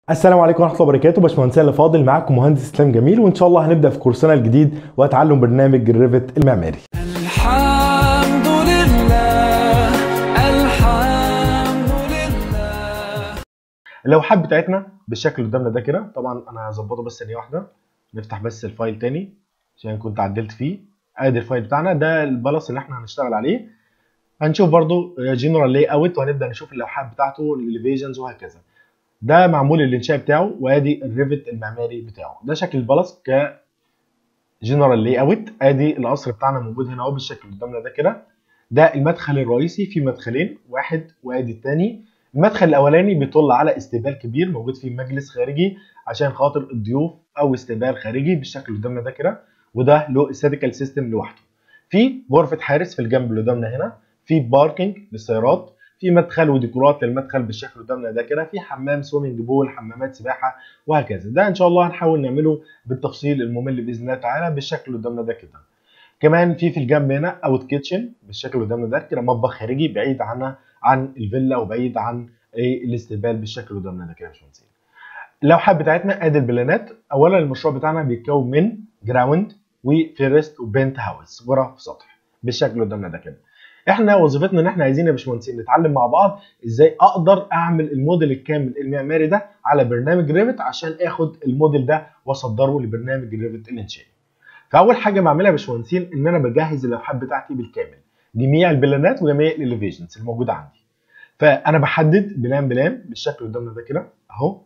السلام عليكم ورحمه الله وبركاته باشمهندس اللي فاضل معاكم مهندس اسلام جميل وان شاء الله هنبدا في كورسنا الجديد وتعلم برنامج الريفت المعماري الحمد لله الحمد لله اللوحات بتاعتنا بالشكل اللي قدامنا ده كده طبعا انا هظبطه بس ثانيه واحده نفتح بس الفايل تاني عشان كنت عدلت فيه ادي الفايل بتاعنا ده البلس اللي احنا هنشتغل عليه هنشوف برضو جنرال لاي اوت وهنبدا نشوف اللوحات بتاعته الاليفيشنز وهكذا ده معمول الانشاء بتاعه وادي الريفت المعماري بتاعه ده شكل البلس ك جنرال لاي اوت ادي القصر بتاعنا موجود هنا اهو بالشكل اللي قدامنا ده كده ده المدخل الرئيسي في مدخلين واحد وادي الثاني المدخل الاولاني بيطل على استقبال كبير موجود فيه مجلس خارجي عشان خاطر الضيوف او استقبال خارجي بالشكل اللي قدامنا ده كده وده له استاتيكال سيستم لوحده في غرفه حارس في الجنب اللي قدامنا هنا في باركينج للسيارات في مدخل وديكورات للمدخل بالشكل اللي قدامنا ده كده في حمام سويمنج بول حمامات سباحه وهكذا ده ان شاء الله هنحاول نعمله بالتفصيل الممل باذن الله تعالى بالشكل اللي قدامنا ده كده كمان في في الجنب هنا اوت كيتشن بالشكل اللي قدامنا ده كده مطبخ خارجي بعيد عن عن الفيلا وبعيد عن ايه الاستقبال بالشكل اللي قدامنا ده كده يا باشمهندس اللوحات بتاعتنا ادي البلانات اولا المشروع بتاعنا بيتكون من جراوند وفيرست وبنت هاوس غرف سطح بالشكل اللي قدامنا ده كده احنا وظيفتنا ان احنا عايزين يا باشمهندسين نتعلم مع بعض ازاي اقدر اعمل الموديل الكامل المعماري ده على برنامج ريفت عشان اخد الموديل ده واصدره لبرنامج ريفت الانشائي فاول حاجه بعملها يا باشمهندسين ان انا بجهز اللوحات بتاعتي بالكامل جميع البلانات وجميع الاليفيشنز الموجوده عندي فانا بحدد بلان بلان بالشكل اللي قدامنا ده كده اهو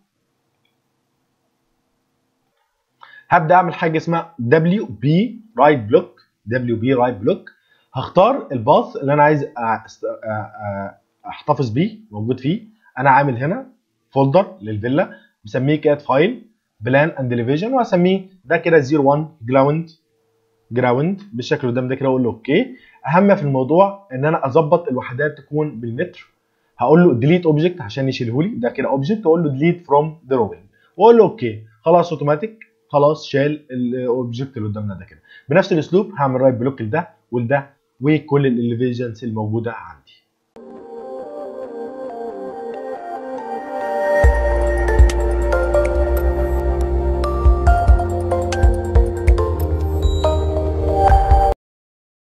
هبدا اعمل حاجه اسمها دبليو بي رايت بلوك دبليو بي رايت بلوك هختار الباث اللي انا عايز احتفظ بيه موجود فيه انا عامل هنا فولدر للفيلا مسميه كات فايل بلان اند ديفيجن وهسميه ده كده 01 جراوند جراوند بالشكل اللي قدام ده كده اقول له اوكي اهم في الموضوع ان انا اظبط الوحدات تكون بالمتر هقول له ديليت اوبجكت عشان يشيله لي ده كده اوبجكت واقول له ديليت فروم دروينج واقول له اوكي خلاص اوتوماتيك خلاص شال الاوبجكت اللي قدامنا ده كده بنفس الاسلوب هعمل رايت بلوك لده ولده وكل الاليفيشنز الموجوده عندي